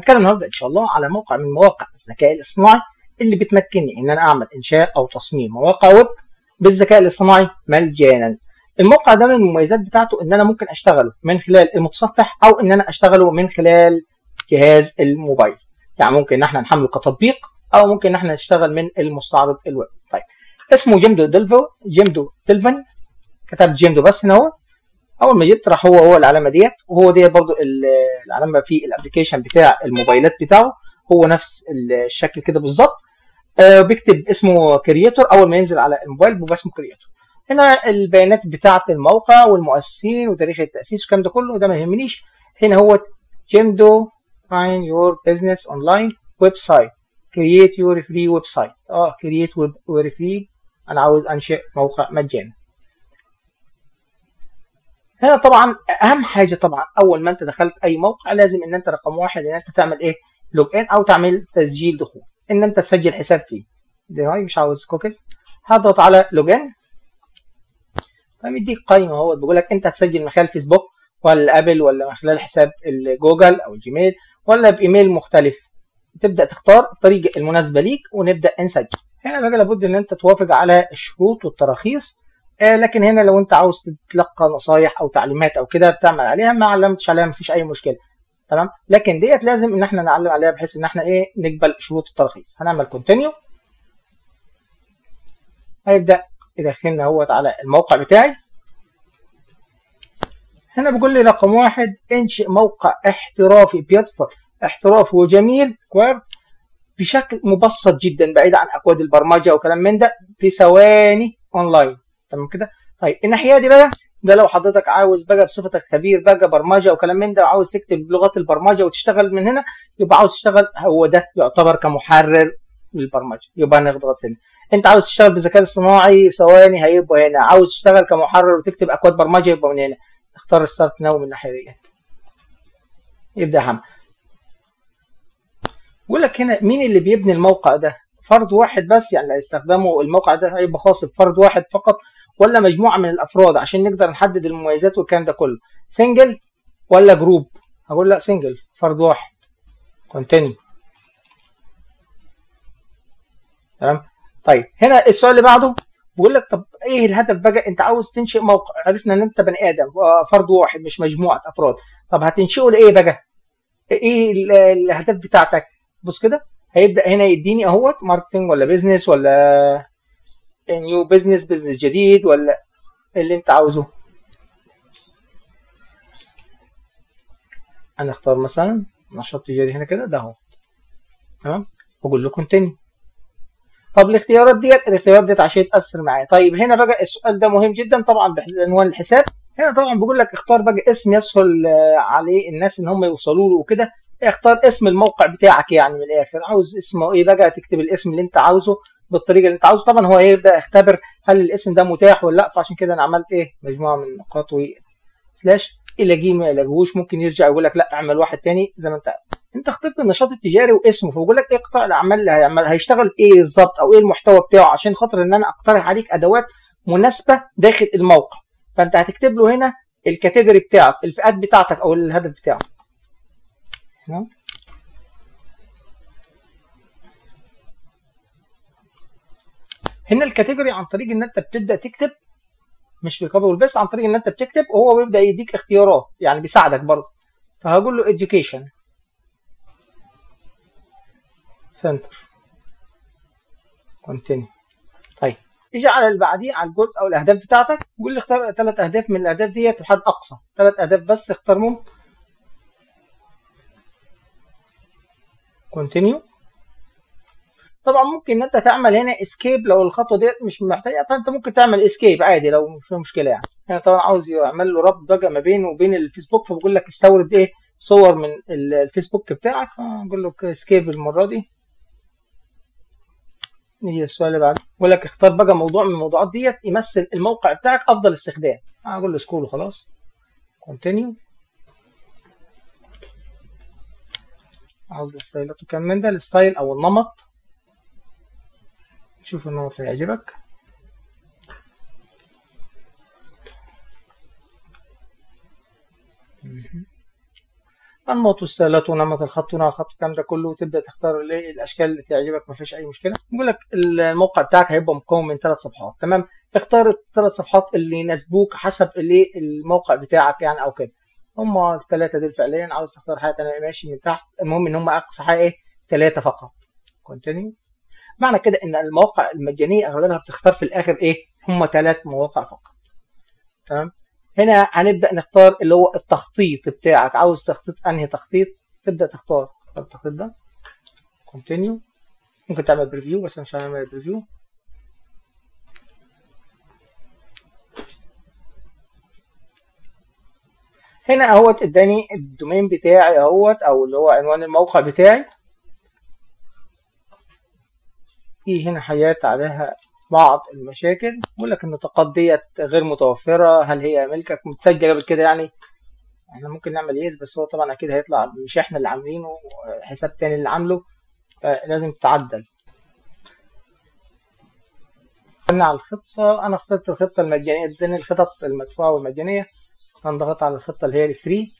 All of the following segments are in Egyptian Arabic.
هنتكلم النهارده ان شاء الله على موقع من مواقع الذكاء الاصطناعي اللي بتمكنني ان انا اعمل انشاء او تصميم مواقع ويب بالذكاء الاصطناعي مجانا الموقع ده من المميزات بتاعته ان انا ممكن اشتغله من خلال المتصفح او ان انا اشتغله من خلال جهاز الموبايل يعني ممكن ان احنا نحمله كتطبيق او ممكن ان احنا نشتغل من المستعرض الويب طيب اسمه جيمدو ديلفو جيمدو ديلفن كتبت جيمدو بس هنا هو اول ما جبت راح هو هو العلامه ديت وهو ديت برضو العلامه في الابلكيشن بتاع الموبايلات بتاعه هو نفس الشكل كده بالظبط آه بيكتب اسمه كرييتور اول ما ينزل على الموبايل بيبقى اسمه كرييتور هنا البيانات بتاعه الموقع والمؤسسين وتاريخ التاسيس والكلام ده كله ده ما يهمنيش هنا هو جيمدو find your business online website create your free website اه create web free انا عاوز انشئ موقع مجاني هنا طبعا اهم حاجه طبعا اول ما انت دخلت اي موقع لازم ان انت رقم واحد ان انت تعمل ايه لوج ان او تعمل تسجيل دخول ان انت تسجل حساب فيه دراي مش عاوز كوكيز هضغط على لوج ان فمديك قائمه اهو بيقول لك انت هتسجل من خلال فيسبوك ولا ابل ولا من خلال حساب الجوجل او الجيميل ولا بايميل مختلف تبدا تختار الطريقه المناسبه ليك ونبدا نسجل هنا بقى لابد ان انت توافق على الشروط والتراخيص آه لكن هنا لو انت عاوز تتلقى نصايح او تعليمات او كده بتعمل عليها ما علمتش عليها مفيش اي مشكله تمام لكن ديت لازم ان احنا نعلم عليها بحيث ان احنا ايه نقبل شروط الترخيص هنعمل كونتينيو هيبدا يدخلنا اهوت على الموقع بتاعي هنا بيقول لي رقم واحد انشئ موقع احترافي بيدفع احترافي وجميل كوير بشكل مبسط جدا بعيد عن اكواد البرمجه وكلام من ده في ثواني اونلاين تمام كده طيب الناحيه دي بقى ده لو حضرتك عاوز بقى بصفتك خبير بقى برمجه وكلام من ده وعاوز تكتب بلغات البرمجه وتشتغل من هنا يبقى عاوز تشتغل هو ده يعتبر كمحرر للبرمجه يبقى نضغط هنا انت عاوز تشتغل بالذكاء الصناعي في ثواني هيبقى هنا عاوز تشتغل كمحرر وتكتب اكواد برمجه يبقى من هنا اختار ستارت ناو من الناحيه دي يبدا يحمل بيقول لك هنا مين اللي بيبني الموقع ده فرد واحد بس يعني اللي هيستخدمه الموقع ده هيبقى خاص بفرد واحد فقط ولا مجموعه من الافراد عشان نقدر نحدد المميزات والكلام ده كله سنجل ولا جروب هقول لا سنجل فرد واحد كونتينيو تمام طيب هنا السؤال اللي بعده بيقول لك طب ايه الهدف بقى انت عاوز تنشئ موقع عرفنا ان انت بني ادم فرد واحد مش مجموعه افراد طب هتنشئه لايه بقى ايه الاهداف بتاعتك بص كده هيبدا هنا يديني اهوت ماركتنج ولا بيزنس ولا نيو بيزنس بيزنس جديد ولا اللي انت عاوزه انا اختار مثلا نشاط تجاري هنا كده ده اهو تمام واقول له كونتينيو طب الاختيارات ديت الاختيارات ديت عشان تاثر معايا طيب هنا بقى السؤال ده مهم جدا طبعا بعنوان الحساب هنا طبعا بيقول لك اختار بقى اسم يسهل عليه الناس ان هم يوصلوا له وكده اختار اسم الموقع بتاعك يعني من الاخر عاوز اسمه ايه بقى تكتب الاسم اللي انت عاوزه بالطريقه اللي انت عاوزه طبعا هو هيبدا يختبر هل الاسم ده متاح ولا لا فعشان كده انا عملت ايه مجموعه من النقاط و سلاش يلاقيه ما يلاقيهوش ممكن يرجع يقول لك لا اعمل واحد تاني زي ما انت انت اخترت النشاط التجاري واسمه فبقول لك ايه قطاع الاعمال اللي هيعمل هيشتغل في ايه بالظبط او ايه المحتوى بتاعه عشان خاطر ان انا اقترح عليك ادوات مناسبه داخل الموقع فانت هتكتب له هنا الكاتيجوري بتاعك الفئات بتاعتك او الهدف بتاعك تمام هنا الكاتيجوري عن طريق ان انت بتبدا تكتب مش في الكوبي والبيست عن طريق ان انت بتكتب وهو بيبدا يديك اختيارات يعني بيساعدك برضه فهقول له education center continue طيب يجي على اللي بعديه على الجزء او الاهداف بتاعتك قول لي اختار ثلاث اهداف من الاهداف ديت لحد اقصى ثلاث اهداف بس اختارهم continue طبعا ممكن ان انت تعمل هنا اسكيب لو الخطوه ديت مش محتاجه فانت ممكن تعمل اسكيب عادي لو مش فيها مشكله يعني يعني طبعا عاوز يعمل له ربط بقى ما بينه وبين الفيسبوك فبقول لك استورد ايه صور من الفيسبوك بتاعك فبقول له اسكيب المره دي نيجي السؤال اللي بعده بقول لك اختار بقى موضوع من الموضوعات ديت يمثل الموقع بتاعك افضل استخدام هقول له سكول وخلاص كونتينيو عاوز الستايلات وكم من ده الستايل او النمط شوف النمط اللي يعجبك انماط والستايلات ونمط الخط ونوع الخط الكلام ده كله وتبدا تختار الايه الاشكال اللي تعجبك ما فيش اي مشكله بيقول لك الموقع بتاعك هيبقى مكون من ثلاث صفحات تمام اختار الثلاث صفحات اللي يناسبوك حسب الايه الموقع بتاعك يعني او كده هم الثلاثه دول فعليا عاوز تختار حاجه ثانيه ماشي من تحت المهم ان هم اقصى حاجه ايه ثلاثه فقط كونتينيو معنى كده ان المواقع المجانيه اغلبها بتختار في الاخر ايه هم ثلاث مواقع فقط تمام هنا هنبدا نختار اللي هو التخطيط بتاعك عاوز تخطيط انهي تخطيط تبدا تختار التخطيط ده كونتينيو ممكن تعمل بريفيو بس مش هنعمل بريفيو هنا اهوت اداني الدومين بتاعي اهوت او اللي هو عنوان الموقع بتاعي في هنا حاجات عليها بعض المشاكل بيقول لك النطاقات ديت غير متوفره هل هي ملكك متسجل قبل كده يعني احنا ممكن نعمل يس بس هو طبعا اكيد هيطلع مش احنا اللي عاملينه حساب تاني اللي عامله فلازم تعدل على الخطة أنا اخترت الخطة المجانية اداني الخطط المدفوعة والمجانية هنضغط على الخطة اللي هي الفري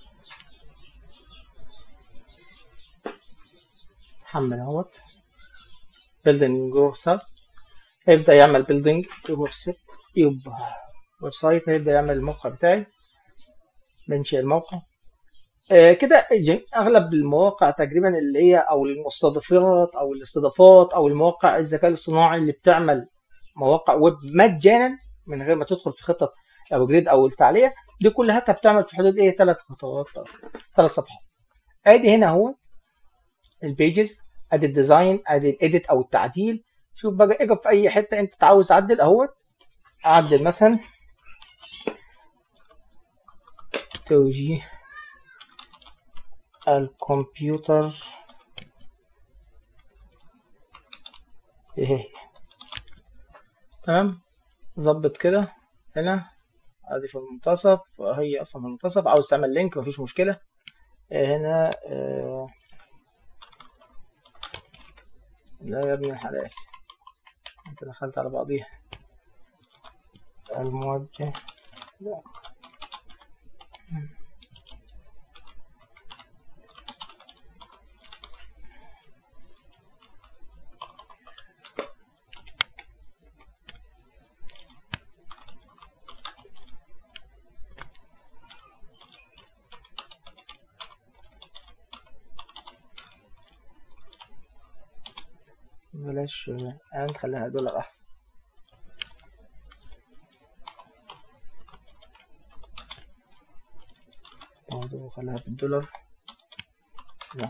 حمل اهوت بيلدينج جو ساب هيبدأ يعمل بيلدينج ويب سيت يبقى ويب سايت هيبدأ يعمل الموقع بتاعي بنشئ الموقع آه كده اغلب المواقع تقريبا اللي هي او المستضيفات او الاستضافات او المواقع الذكاء الاصطناعي اللي بتعمل مواقع ويب مجانا من غير ما تدخل في خطه الابجريد او التعليق دي كلها بتعمل في حدود ايه ثلاث خطوات ثلاث صفحات ادي هنا اهو البيجز ادي الديزاين ادي الايديت او التعديل شوف بقى اجي في اي حته انت عاوز تعدل اهوت اعدل مثلا توجيه الكمبيوتر ايه تمام ظبط كده هنا ادي في المنتصف هي اصلا في المنتصف عاوز تعمل لينك مفيش مشكله هنا آه لا يا ابن الحلال انت دخلت على بعضيها الموجه لا بلاش اند خليها دولار احسن برضه خليها بالدولار لا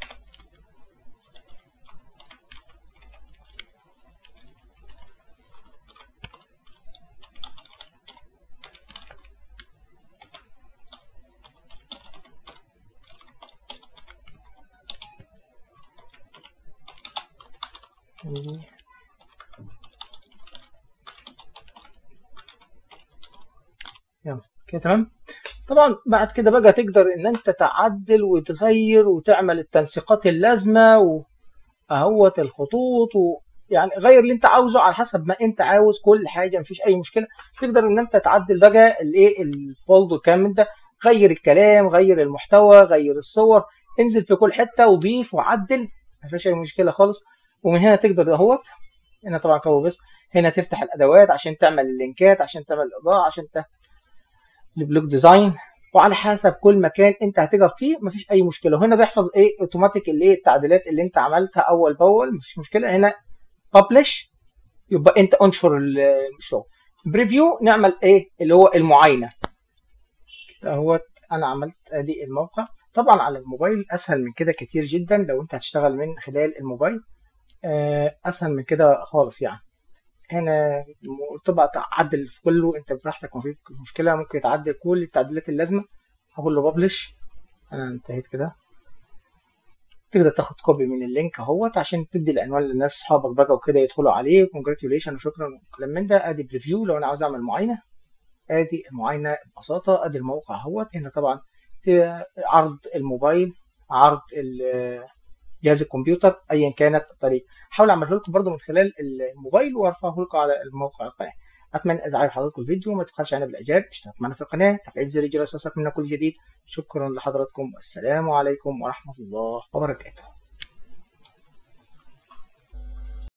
يلا كده تمام طبعا بعد كده بقى تقدر ان انت تعدل وتغير وتعمل التنسيقات اللازمه واهوت الخطوط و يعني غير اللي انت عاوزه على حسب ما انت عاوز كل حاجه مفيش اي مشكله تقدر ان انت تعدل بقى الايه الفولد والكلام من ده غير الكلام غير المحتوى غير الصور انزل في كل حته وضيف وعدل مفيش اي مشكله خالص ومن هنا تقدر اهوت هنا طبعا كوبي بس هنا تفتح الادوات عشان تعمل اللينكات عشان تعمل الاضاءه عشان ت... البلوك ديزاين وعلى حسب كل مكان انت هتقف فيه مفيش اي مشكله وهنا بيحفظ ايه اوتوماتيك الايه التعديلات اللي انت عملتها اول باول مفيش مشكله هنا ببلش يبقى انت انشر الشغل بريفيو نعمل ايه اللي هو المعاينه اهوت انا عملت ادي الموقع طبعا على الموبايل اسهل من كده كتير جدا لو انت هتشتغل من خلال الموبايل اسهل من كده خالص يعني هنا تبقى تعدل في كله انت براحتك مفيش مشكله ممكن تعدل كل التعديلات اللازمه هقول له ببلش انا انتهيت كده تقدر تاخد كوبي من اللينك اهوت عشان تدي العنوان للناس اصحابك بقى وكده يدخلوا عليه كونجراتيوليشن وشكرا وكلام من ده ادي بريفيو لو انا عاوز اعمل معاينه ادي المعاينه ببساطه ادي الموقع اهوت هنا طبعا عرض الموبايل عرض جهاز الكمبيوتر ايا كانت الطريقه حاول اعمله لكم برده من خلال الموبايل وارفعه لكم على الموقع القناه اتمنى اذا عجب حضراتكم الفيديو ما تبخلش علينا بالاعجاب اشترك معنا في القناه تفعيل زر الجرس يوصلك منا كل جديد شكرا لحضراتكم والسلام عليكم ورحمه الله وبركاته